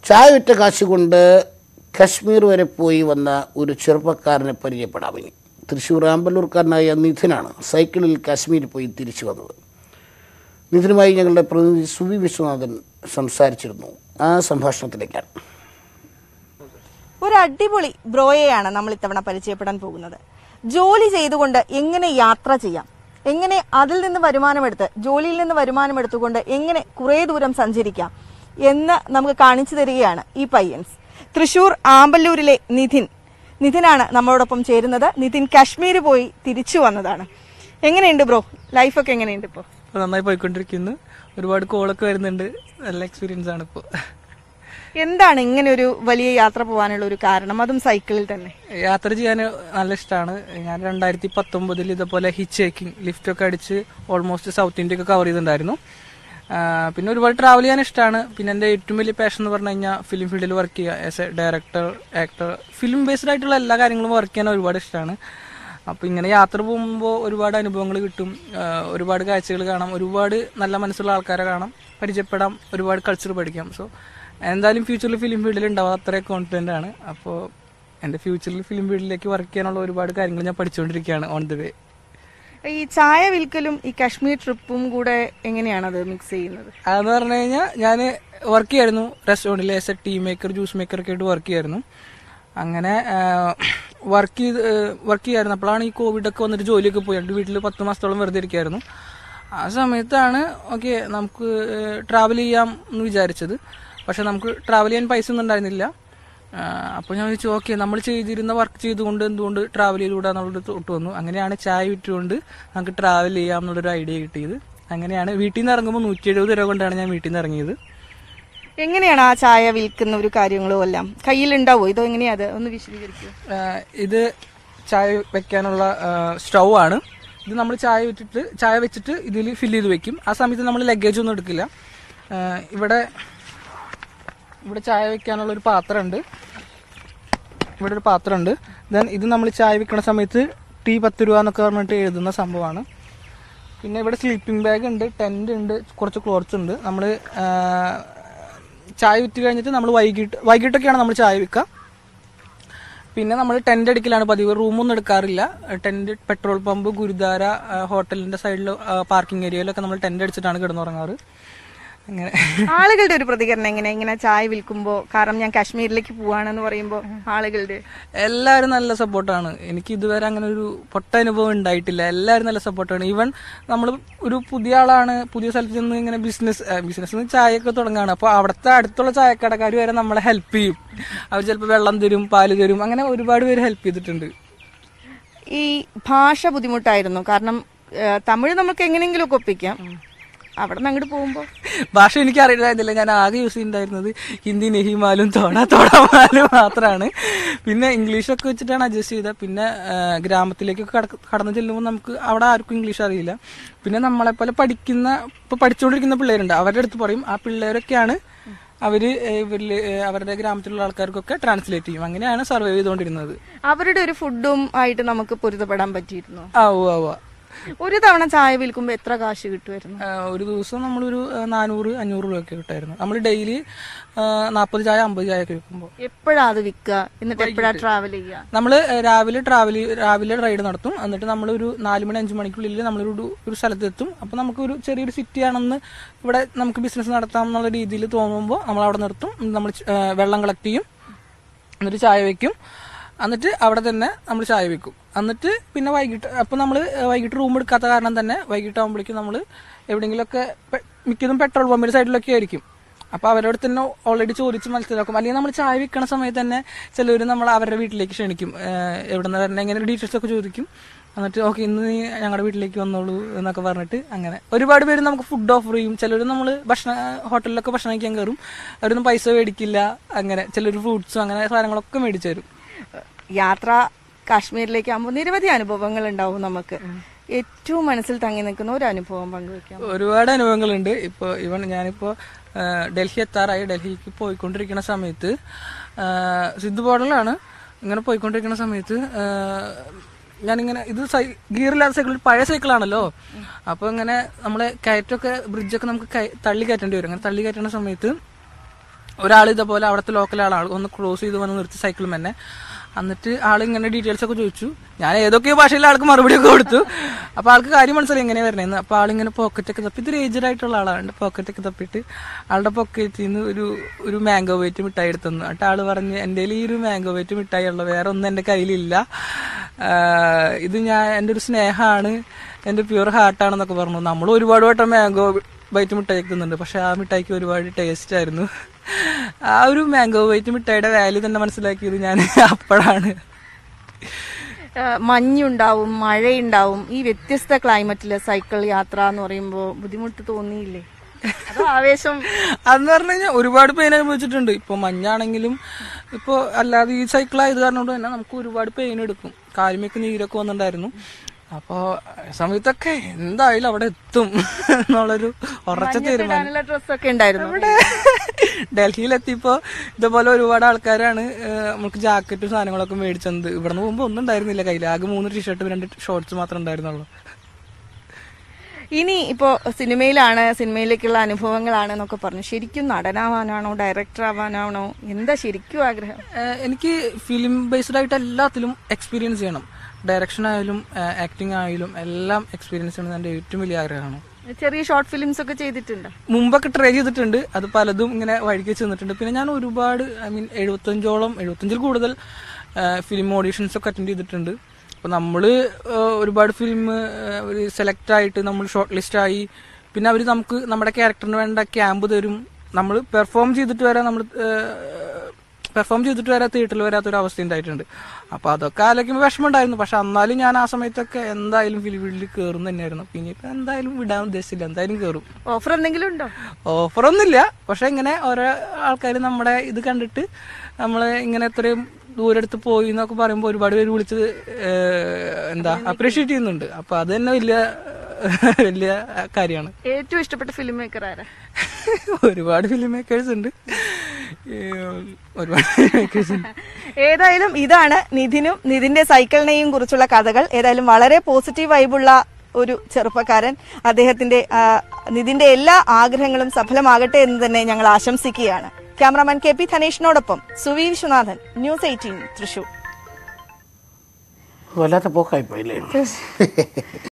ചായ വിറ്റ കാശ് കൊണ്ട് കശ്മീർ വരെ പോയി വന്ന ഒരു ചെറുപ്പക്കാരനെ പരിചയപ്പെടാം ഇനി തൃശ്ശൂർ ആമ്പല്ലൂർക്കാരനായ നിധിനാണ് സൈക്കിളിൽ കാശ്മീരിൽ പോയി തിരിച്ചു വന്നത് നിധിനുമായി ഞങ്ങളുടെ പ്രതിനിധി സുവി വിശ്വനാഥൻ സംസാരിച്ചിരുന്നു ആ സംഭാഷണത്തിലേക്കാണ് ഒരു അടിപൊളി ബ്രോയെയാണ് നമ്മൾ ഇത്തവണ പരിചയപ്പെടാൻ പോകുന്നത് ജോലി ചെയ്തുകൊണ്ട് എങ്ങനെ യാത്ര ചെയ്യാം എങ്ങനെ അതിൽ നിന്ന് വരുമാനമെടുത്ത് ജോലിയിൽ നിന്ന് വരുമാനമെടുത്തുകൊണ്ട് എങ്ങനെ കുറേ ദൂരം സഞ്ചരിക്കാം എന്ന് നമുക്ക് കാണിച്ചു തരികയാണ് ഈ പയ്യൻസ് തൃശൂർ ആമ്പല്ലൂരിലെ നിധിൻ നിധിനാണ് നമ്മളോടൊപ്പം ചേരുന്നത് നിധിൻ കാശ്മീർ പോയി തിരിച്ചു വന്നതാണ് എങ്ങനെയുണ്ട് ബ്രോ ലൈഫൊക്കെ എങ്ങനെയുണ്ട് ഇപ്പോൾ ഇപ്പോൾ നന്നായി പോയിക്കൊണ്ടിരിക്കുന്നു ഒരുപാട് കോളൊക്കെ വരുന്നുണ്ട് നല്ല എക്സ്പീരിയൻസ് ആണ് ഇപ്പോൾ എന്താണ് ഇങ്ങനെ ഒരു വലിയ യാത്ര പോകാനുള്ള ഒരു കാരണം അതും സൈക്കിളിൽ തന്നെ യാത്ര ചെയ്യാൻ നല്ല ഇഷ്ടമാണ് ഞാൻ രണ്ടായിരത്തി പത്തൊമ്പതിൽ ഇതേപോലെ ഹിച്ച് ചേക്കിംഗ് ലിഫ്റ്റൊക്കെ അടിച്ച് ഓൾമോസ്റ്റ് സൗത്ത് ഇന്ത്യ ഒക്കെ കവർ ചെയ്തിട്ടുണ്ടായിരുന്നു ആ, പിന്നെ ഒരുപാട് ട്രാവൽ ചെയ്യാൻ ഇഷ്ടമാണ് പിന്നെ എൻ്റെ ഏറ്റവും വലിയ പാഷൻ എന്ന് പറഞ്ഞു കഴിഞ്ഞാൽ ഫിലിം ഫീൽഡിൽ വർക്ക് ചെയ്യുക as a director actor film based ആയിട്ടുള്ള എല്ലാ കാര്യങ്ങളും വർക്ക് ചെയ്യാൻ ഒരുപാട് ഇഷ്ടമാണ് അപ്പോൾ ഇങ്ങനെ യാത്ര പോകുമ്പോൾ ഒരുപാട് അനുഭവങ്ങൾ കിട്ടും ആ, ഒരുപാട് കാഴ്ചകൾ കാണാം ഒരുപാട് നല്ല മനസ്സുള്ള ആൾക്കാരെ കാണാം പരിചയപ്പെടാം ഒരുപാട് കൾച്ചർ പഠിക്കാം സോ എന്തായാലും ഫ്യൂച്ചറിൽ ഫിലിം ഫീൽഡിൽ ഉണ്ടാവും അത്രയും കോൺഫിഡൻ്റ് ആണ് അപ്പോൾ എൻ്റെ ഫ്യൂച്ചറിൽ ഫിലിം ഫീൽഡിലേക്ക് വർക്ക് ചെയ്യാനുള്ള ഒരുപാട് കാര്യങ്ങൾ ഞാൻ പഠിച്ചുകൊണ്ടിരിക്കുകയാണ് ഓൺ ദി വേ ഈ ചായ വിൽക്കലും ഈ കാശ്മീർ ട്രിപ്പും കൂടെ എങ്ങനെയാണ് അത് മിക്സ് ചെയ്യുന്നത് അതെന്ന് പറഞ്ഞു കഴിഞ്ഞാൽ ഞാൻ വർക്ക് ചെയ്യായിരുന്നു റെസ്റ്റോറൻറ്റിൽ as a tea maker juice maker ഒക്കെ ആയിട്ട് വർക്ക് ചെയ്യായിരുന്നു അങ്ങനെ വർക്ക് ചെയ്ത് വർക്ക് ചെയ്യായിരുന്നു അപ്പോഴാണ് ഈ കോവിഡൊക്കെ വന്നിട്ട് ജോലിയൊക്കെ പോയി എൻ്റെ വീട്ടിൽ പത്ത് മാസത്തോളം വെറുതെ ഇരിക്കുമായിരുന്നു ആ സമയത്താണ് ഓക്കെ നമുക്ക് ട്രാവൽ ചെയ്യാം എന്ന് വിചാരിച്ചത് പക്ഷെ നമുക്ക് ട്രാവൽ ചെയ്യാൻ പൈസ ഒന്നും ഉണ്ടായിരുന്നില്ല അപ്പോൾ ഞാൻ ചോദിച്ചു ഓക്കെ നമ്മൾ ചെയ്തിരുന്ന വർക്ക് ചെയ്തുകൊണ്ട് എന്തുകൊണ്ട് ട്രാവൽ ചെയ്തുകൂടാ എന്നുള്ളൊരു തൊട്ട് വന്നു അങ്ങനെയാണ് ചായ വിറ്റുകൊണ്ട് നമുക്ക് ട്രാവൽ ചെയ്യാം എന്നുള്ളൊരു ഐഡിയ കിട്ടിയത് അങ്ങനെയാണ് വീട്ടിൽ നിന്ന് ഇറങ്ങുമ്പോൾ നൂറ്റി എഴുപത് രൂപ കൊണ്ടാണ് ഞാൻ വീട്ടിൽ നിന്ന് ഇറങ്ങിയത് എങ്ങനെയാണ് ആ ചായ വിൽക്കുന്ന ഒരു കാര്യങ്ങളും എല്ലാം കയ്യിലുണ്ടാവോ ഇതോ എങ്ങനെയാ അത് ഒന്ന് വിശദീകരിക്കൂ ആഹ് ഇത് ചായ വെക്കാനുള്ള സ്റ്റൗ ആണ് ഇത് നമ്മൾ ചായ വെച്ചിട്ട് ചായ വെച്ചിട്ട് ഇതിൽ ഫില്ല് ചെയ്ത് വെക്കും ആ സമയത്ത് നമ്മൾ ലഗേജ് ഒന്നും എടുക്കില്ല ആഹ് ഇവിടെ ഇവിടെ ചായ വെക്കാനുള്ള ഒരു പാത്രമുണ്ട് ഇവിടെ ഒരു പാത്രമുണ്ട് ദെൻ ഇത് നമ്മൾ ചായ വെക്കുന്ന സമയത്ത് ടീ പത്ത് രൂപ എന്നൊക്കെ പറഞ്ഞിട്ട് എഴുതുന്ന സംഭവമാണ് പിന്നെ ഇവിടെ സ്ലീപ്പിംഗ് ബാഗ് ഉണ്ട് ടെന്റ് ഉണ്ട് കുറച്ച് ക്ലോത്ത്സ് ഉണ്ട് നമ്മൾ ചായ വിറ്റ് കഴിഞ്ഞിട്ട് നമ്മൾ വൈകിട്ട് വൈകിട്ടൊക്കെയാണ് നമ്മൾ ചായ വിൽക്കുക പിന്നെ നമ്മൾ ടെന്റ് അടിക്കലാണ് പതിവ് റൂമൊന്നും എടുക്കാറില്ല ടെന്റ് പെട്രോൾ പമ്പ് ഗുരുദ്വാര ആ, ഹോട്ടലിന്റെ സൈഡിൽ പാർക്കിംഗ് ഏരിയയിലൊക്കെ നമ്മൾ ടെന്റ് അടിച്ചിട്ടാണ് കിടന്നുറങ്ങാറ് അങ്ങനെ ആളുകളുടെ ഒരു പ്രതികരണം എങ്ങനെ ഇങ്ങനെ ചായ വിൽക്കുമ്പോ കാരണം ഞാൻ കാശ്മീരിലേക്ക് പോവാണെന്ന് പറയുമ്പോ ആളുകളുടെ എല്ലാവരും നല്ല സപ്പോർട്ടാണ് എനിക്ക് ഇതുവരെ അങ്ങനെ ഒരു പൊട്ട അനുഭവം ഉണ്ടായിട്ടില്ല എല്ലാവരും നല്ല സപ്പോർട്ടാണ് ഈവൻ നമ്മൾ ഒരു പുതിയ ആളാണ് പുതിയ സ്ഥലത്ത് ചെന്ന് ഇങ്ങനെ ബിസിനസ് ബിസിനസ് ചായയൊക്കെ തുടങ്ങുകയാണ് അപ്പോൾ അവിടുത്തെ അടുത്തുള്ള ചായക്കടക്കാർ വരെ നമ്മളെ ഹെൽപ്പ് ചെയ്യും അവർ ചിലപ്പോൾ വെള്ളം തരും പാല് തരും അങ്ങനെ ഒരുപാട് പേര് ഹെൽപ്പ് ചെയ്തിട്ടുണ്ട് ഈ ഭാഷ ബുദ്ധിമുട്ടായിരുന്നു കാരണം ഏഹ്, തമിഴ് നമുക്ക് എങ്ങനെയെങ്കിലും ഒക്കെ ഒപ്പിക്കാം അവിടെ നിന്ന് അങ്ങോട്ട് പോകുമ്പോ ഭാഷ എനിക്ക് അറിയില്ലായിരുന്നില്ല ഞാൻ ആകെ യൂസ് ചെയ്യുന്നുണ്ടായിരുന്നത് ഹിന്ദി നെഹിമാലും തോട തോടമാലും മാത്രമാണ് പിന്നെ ഇംഗ്ലീഷൊക്കെ വെച്ചിട്ടാണ് അഡ്ജസ്റ്റ് ചെയ്തത് പിന്നെ ആ, ഗ്രാമത്തിലേക്കൊക്കെ കടക്ക് കടന്നു ചെല്ലുമ്പോൾ നമുക്ക് അവിടെ ആർക്കും ഇംഗ്ലീഷ് അറിയില്ല പിന്നെ നമ്മളെപ്പോലെ പഠിക്കുന്ന ഇപ്പോൾ പഠിച്ചുകൊണ്ടിരിക്കുന്ന പിള്ളേരുണ്ട് അവരുടെ അടുത്ത് പറയും ആ പിള്ളേരൊക്കെയാണ് അവര് ഇവരിൽ അവരുടെ ഗ്രാമത്തിലുള്ള ആൾക്കാർക്കൊക്കെ ട്രാൻസ്ലേറ്റ് ചെയ്യും അങ്ങനെയാണ് സർവൈവ് ചെയ്തുകൊണ്ടിരുന്നത് അവരുടെ ഒരു ഫുഡും ആയിട്ട് നമുക്ക് പൊരുത്തപ്പെടാൻ പറ്റിയിരുന്നു ആ ഓ ആ ഓ ഒരു തവണ ചായ വിൽക്കുമ്പോ എത്ര കാശ് കിട്ടുമായിരുന്നു ആ, ഒരു ദിവസം നമ്മളൊരു ആ, നാനൂറ് അഞ്ഞൂറ് രൂപയൊക്കെ കിട്ടായിരുന്നു നമ്മൾ ഡെയിലി നാൽപ്പത് ചായ അമ്പത് ചായ ഒക്കെ വിൽക്കുമ്പോൾ എപ്പോഴാ അത് വിൽക്കുക എന്നിട്ട് എപ്പോഴാ ട്രാവൽ ചെയ്യുക നമ്മൾ രാവിലെ ട്രാവൽ രാവിലെ റൈഡ് നടത്തും എന്നിട്ട് നമ്മൾ ഒരു നാല് മണി അഞ്ച് മണിക്കുള്ളിൽ നമ്മളൊരു ഒരു- ഒരു സ്ഥലത്ത് എത്തും അപ്പോൾ നമുക്ക് ഒരു ചെറിയൊരു സിറ്റി ആണെന്ന് ഇവിടെ നമുക്ക് ബിസിനസ് നടത്താം എന്നുള്ള രീതിയിൽ തോന്നുമ്പോൾ നമ്മൾ അവിടെ നിർത്തും നമ്മൾ വെള്ളം കളക്ട് ചെയ്യും എന്നിട്ട് ചായ വെക്കും എന്നിട്ട് അവിടെ തന്നെ നമ്മൾ ചായ വെക്കും എന്നിട്ട് പിന്നെ വൈകിട്ട് അപ്പോൾ നമ്മൾ വൈകിട്ട് റൂം എടുക്കാത്ത കാരണം തന്നെ വൈകിട്ട് ആകുമ്പോഴേക്കും നമ്മൾ എവിടെയെങ്കിലുമൊക്കെ പെ- മിക്കതും പെട്രോൾ പമ്പിന്റെ സൈഡിലൊക്കെ ആയിരിക്കും അപ്പോൾ അവരോട് തന്നെ ഓൾറെഡി ചോദിച്ച് മനസ്സിലാക്കും അല്ലെങ്കിൽ നമ്മൾ ചായ വിൽക്കണ സമയത്ത് തന്നെ ചിലവർ നമ്മൾ അവരുടെ വീട്ടിലേക്ക് ക്ഷണിക്കും ഏഹ് എവിടെ നിന്ന് വരണേ ഇങ്ങനെ ഡീറ്റെയിൽസ് ഒക്കെ ചോദിക്കും എന്നിട്ട് ഓക്കെ ഇന്ന് നീ ഞങ്ങളുടെ വീട്ടിലേക്ക് വന്നോളൂ എന്നൊക്കെ പറഞ്ഞിട്ട് അങ്ങനെ ഒരുപാട് പേര് നമുക്ക് ഫുഡ് ഓഫർ ചെയ്യും ചിലർ നമ്മൾ ഭക്ഷണ ഹോട്ടലിലൊക്കെ ഭക്ഷണം കഴിക്കാൻ കയറും അവരൊന്നും പൈസ മേടിക്കില്ല അങ്ങനെ ചിലർ ഫ്രൂട്ട്സും അങ്ങനെ സാധനങ്ങളൊക്കെ മേടിച്ചു തരും യാത്ര കാശ്മീരിലേക്ക് ആകുമ്പോൾ നിരവധി അനുഭവങ്ങൾ ഉണ്ടാവും നമുക്ക് ഏറ്റവും മനസ്സിൽ തങ്ങി നിൽക്കുന്ന ഒരു അനുഭവം പങ്കുവെക്കാം ഒരുപാട് അനുഭവങ്ങളുണ്ട് ഇപ്പോൾ ഇവൻ ഞാനിപ്പോൾ ഡൽഹി എത്താറായി ഡൽഹിക്ക് പോയിക്കൊണ്ടിരിക്കുന്ന സമയത്ത് ആ, സിദ്ധു ബോർഡറിലാണ് ഇങ്ങനെ പോയിക്കൊണ്ടിരിക്കുന്ന സമയത്ത് ആ, ഞാനിങ്ങനെ ഇത് സൈ ഗിയറില്ലാത്ത സൈക്കിൾ പഴയ സൈക്കിളാണല്ലോ അപ്പോൾ ഇങ്ങനെ നമ്മളെ കയറ്റമൊക്കെ ബ്രിഡ്ജൊക്കെ നമുക്ക് കയ- തള്ളി കയറ്റേണ്ടി വരും അങ്ങനെ തള്ളി കയറ്റുന്ന സമയത്ത് ഒരാൾ ഇതേപോലെ അവിടുത്തെ ലോക്കൽ ആളാണ് ഒന്ന് ക്രോസ് ചെയ്ത് വന്ന് നിർത്തി സൈക്കിളും തന്നെ എന്നിട്ട് ആൾ ഇങ്ങനെ ഡീറ്റെയിൽസ് ഒക്കെ ചോദിച്ചു ഞാൻ ഏതൊക്കെയോ ഭാഷയിൽ ആൾക്ക് മറുപടി ഒക്കെ കൊടുത്തു അപ്പൊ ആൾക്ക് കാര്യം മനസ്സിലായി എങ്ങനെ വരണേന്ന് അപ്പൊ ആളിങ്ങനെ പോക്കറ്റൊക്കെ തപ്പി ഇതൊരു ഏജഡ് ആയിട്ടുള്ള ആളാണ് പോക്കറ്റൊക്കെ തപ്പിയിട്ട് ആളുടെ പോക്കറ്റിൽ നിന്ന് ഒരു ഒരു മാംഗോ വെയിറ്റ് മിഠായി എടുത്തു തന്നു എന്നിട്ട് ആള് പറഞ്ഞ് എൻ്റെ ഈ ഒരു മാംഗോ വെയിറ്റ് മിഠായി ഉള്ള വേറെ ഒന്നും എൻ്റെ കയ്യിലില്ല ആഹ് ഇത് ഞാൻ എൻ്റെ ഒരു സ്നേഹമാണ് എൻ്റെ പ്യൂർ ഹാർട്ടാണെന്നൊക്കെ പറഞ്ഞു നമ്മൾ ഒരുപാട് വട്ടം മാംഗോ വൈറ്റ് മിഠായി തിന്നുന്നുണ്ട് പക്ഷെ ആ മിഠായിക്ക് ഒരുപാട് ടേസ്റ്റ് ആയിരുന്നു ആ ഒരു മാംഗോ വൈറ്റ് മിഠായിയുടെ വാല്യൂ തന്നെ മനസ്സിലാക്കിയത് ഞാൻ അപ്പോഴാണ് ആ, മഞ്ഞുണ്ടാവും മഴയുണ്ടാവും ഈ വ്യത്യസ്ത ക്ലൈമറ്റില് സൈക്കിൾ യാത്ര എന്ന് പറയുമ്പോൾ ബുദ്ധിമുട്ട് തോന്നിയില്ലേ അതോ ആവേശം അതെന്ന് പറഞ്ഞു കഴിഞ്ഞാൽ ഒരുപാട് പെയിൻ അനുഭവിച്ചിട്ടുണ്ട് ഇപ്പൊ മഞ്ഞാണെങ്കിലും ഇപ്പൊ അല്ലാതെ ഈ സൈക്കിൾ ആയത് കാരണം കൊണ്ട് തന്നെ നമുക്ക് ഒരുപാട് പെയിൻ എടുക്കും കാലുമൊക്കെ നീരൊക്കെ വന്നിട്ടുണ്ടായിരുന്നു അപ്പോ ആ സമയത്തൊക്കെ എന്തായാലും അവിടെ എത്തും എന്നുള്ളൊരു ഉറച്ച തീരുമാനം ഇടാനുള്ള ഡ്രസ്സൊക്കെ ഉണ്ടായിരുന്നു ഇവിടെ ഡൽഹിയിലെത്തിയപ്പോ ഇതുപോലെ ഒരുപാട് ആൾക്കാരാണ് ഏഹ്, നമുക്ക് ജാക്കറ്റും സാധനങ്ങളൊക്കെ മേടിച്ചത് ഇവിടെ നിന്ന് പോകുമ്പോൾ ഒന്നും ഉണ്ടായിരുന്നില്ല കയ്യിൽ ആകെ മൂന്ന് ടീഷർട്ടും രണ്ട് ഷോർട്സ് മാത്രമേ ഉണ്ടായിരുന്നുള്ളൂ ഇനി ഇപ്പോ സിനിമയിലാണ് സിനിമയിലേക്കുള്ള അനുഭവങ്ങളാണ് എന്നൊക്കെ പറഞ്ഞു ശരിക്കും നടനാവാനാണോ ഡയറക്ടർ ആവാനാണോ എന്താ ശരിക്കും ആഗ്രഹം ഏഹ് എനിക്ക് ഫിലിം ബേസ്ഡ് ആയിട്ട് എല്ലാത്തിലും എക്സ്പീരിയൻസ് ചെയ്യണം ഡയറക്ഷൻ ആയാലും ആക്ടിങ് ആയാലും എല്ലാം എക്സ്പീരിയൻസ് ചെയ്യണം എൻ്റെ ഏറ്റവും വലിയ ആഗ്രഹമാണ് ചെറിയ ഷോർട്ട് ഫിലിംസ് ഒക്കെ ചെയ്തിട്ടുണ്ട് മുമ്പൊക്കെ ട്രൈ ചെയ്തിട്ടുണ്ട് അത് പലതും ഇങ്ങനെ വഴിക്ക് ചെന്നിട്ടുണ്ട് പിന്നെ ഞാൻ ഒരുപാട് ഐ മീൻ എഴുപത്തഞ്ചോളം എഴുപത്തഞ്ചിൽ കൂടുതൽ ഫിലിം ഓഡീഷൻസ് ഒക്കെ അറ്റൻഡ് ചെയ്തിട്ടുണ്ട് അപ്പോൾ നമ്മൾ ഒരുപാട് ഫിലിം ഒരു സെലക്ട് ആയിട്ട് നമ്മൾ ഷോർട്ട് ലിസ്റ്റ് ആയി പിന്നെ അവർ നമുക്ക് നമ്മുടെ ക്യാരക്ടറിന് വേണ്ട ക്യാമ്പ് തരും നമ്മൾ പെർഫോം ചെയ്തിട്ട് വരെ നമ്മൾ പെർഫോം ചെയ്തിട്ട് വരെ തിയേറ്ററിൽ വരാത്തൊരു അവസ്ഥ ഉണ്ടായിട്ടുണ്ട് അപ്പോൾ അതൊക്കെ ആലോചിക്കുമ്പോൾ വിഷമമുണ്ടായിരുന്നു പക്ഷെ എന്നാലും ഞാൻ ആ സമയത്തൊക്കെ എന്തായാലും ഫിലിം ഫീൽഡിൽ കയറും തന്നെയായിരുന്നു പിന്നെ ഇപ്പം എന്തായാലും വിടാൻ ഉദ്ദേശിച്ചില്ല എന്തായാലും കയറും ഓഫർ എന്തെങ്കിലും ഉണ്ടോ ഓഫറൊന്നുമില്ല പക്ഷെ ഇങ്ങനെ ഓരോ ആൾക്കാർ നമ്മുടെ ഇത് കണ്ടിട്ട് നമ്മൾ ഇങ്ങനെ എത്രയും ദൂരെടുത്ത് പോയി എന്നൊക്കെ പറയുമ്പോൾ ഒരുപാട് പേര് വിളിച്ച് ഏഹ്, എന്താ അപ്രീഷിയേറ്റ് ചെയ്യുന്നുണ്ട് അപ്പൊ അത് തന്നെ വലിയ വലിയ കാര്യമാണ് ഏറ്റവും ഇഷ്ടപ്പെട്ട ഫിലിം മേക്കർ ആരാ ഒരുപാട് ഫിലിം മേക്കേഴ്സ് ഉണ്ട് ഏഹ്, ഒരുപാട് ഫിലിം മേക്കേഴ്സ് ഉണ്ട് ഏതായാലും ഇതാണ് നിധിനും നിധിന്റെ സൈക്കിളിനെയും കുറിച്ചുള്ള കഥകൾ ഏതായാലും വളരെ പോസിറ്റീവ് വൈബുള്ള ഒരു ചെറുപ്പക്കാരൻ അദ്ദേഹത്തിന്റെ ആ, നിധിന്റെ എല്ലാ ആഗ്രഹങ്ങളും സഫലമാകട്ടെ എന്ന് തന്നെ ഞങ്ങൾ ആശംസിക്കുകയാണ് ക്യാമറാമാൻ കെ പി ധനേഷിനോടൊപ്പം സുവി വിശ്വനാഥൻ ന്യൂസ് എയ്റ്റീൻ തൃശൂർ വല്ലാത്ത പോക്കായിപ്പോയില്ലേ